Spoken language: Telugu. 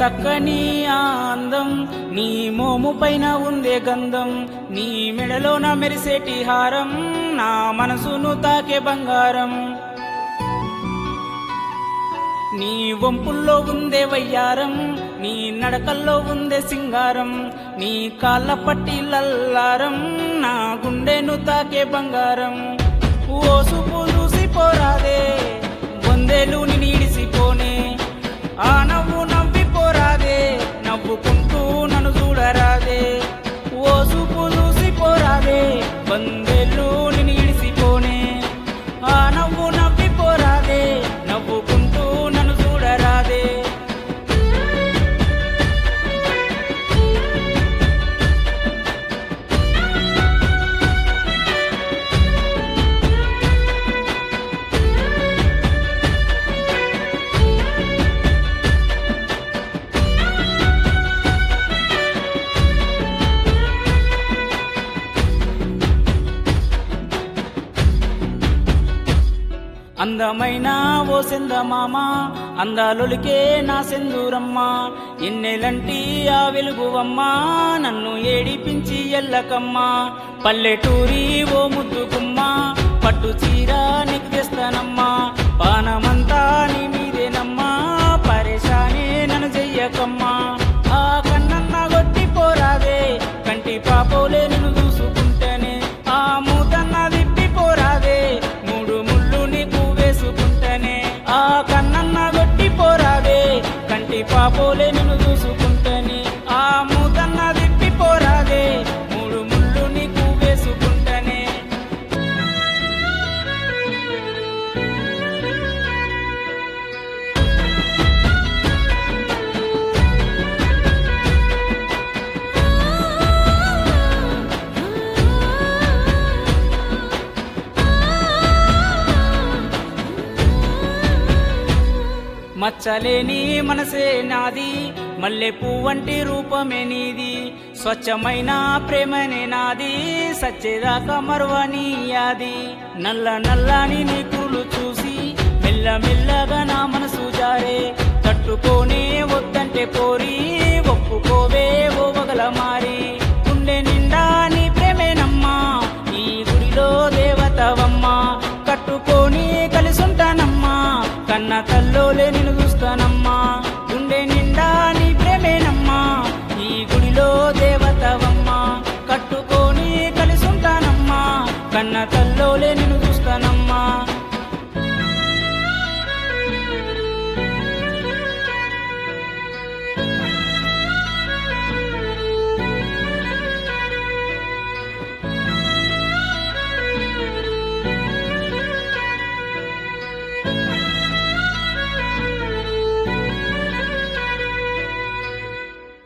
సక్కని ఆ అందం నీ మోము పైన ఉందే గంధం నీ మెడలోన మెరిసేటి హారం నా మనసును తాకే బంగారం నీ వంపుల్లో ఉందే వయ్యారం నీ నడకల్లో ఉందే సింగారం నీ కాళ్ళ పట్టి లల్లారం నా గుండెను తాకే బంగారం ఓ సుపు చూసి పోరాదే వందేలు నీడిసిపోనే ఆ నవ్వు నవ్వి పోరాదే నవ్వుకుంటూ నన్ను చూడరాదే ఓ సుపు చూసి పోరాదే వందేలు నీడిసిపోనే ఆ నవ్వు నవ్వి పోరాదే నవ్వుకుంటూ నన్ను చూడరాదే అందమైన ఓ సెందమామ అందాలొలికే నా సెందూరమ్మ ఎన్నెలంటి ఆ వెలుగువమ్మ నన్ను ఏడిపించి ఎల్లకమ్మ పల్లెటూరి ఓ ముద్దుకుమ్మ పట్టు చీర నీకు తెస్తానమ్మా పానమంతా నీ మీదేనమ్మా పరేషానే నన్ను చెయ్యకమ్మా ఆ కన్నన్న కొట్టి పోరాదే కంటి పాపోలే నిన్ను చూసుకుంటేనే ఆ మూతన్న విప్పి పోరాదే మూడు ముళ్ళు నీకు వేసుకుంటేనే ఆ కన్నన్న కొట్టి పోరాదే కంటి పాపోలే నిన్ను చూసుకుంటేనే ఆ మూతన్న విప్పి పోరాదే మూడు ముళ్ళు నీకు వేసుకుంటేనే మచ్చలేని మనసే నాది మల్లె పువ్వంటి రూపమే నీది స్వచ్ఛమైన ప్రేమనే నాది సచ్చేదాకా మరువని యాది నల్ల నల్లని నీ కురులు చూసి మెల్ల మెల్లగా నా మనసు జారే తట్టుకోనే వద్దంటే కోరి ఒప్పుకోవే ఓ వగల మారి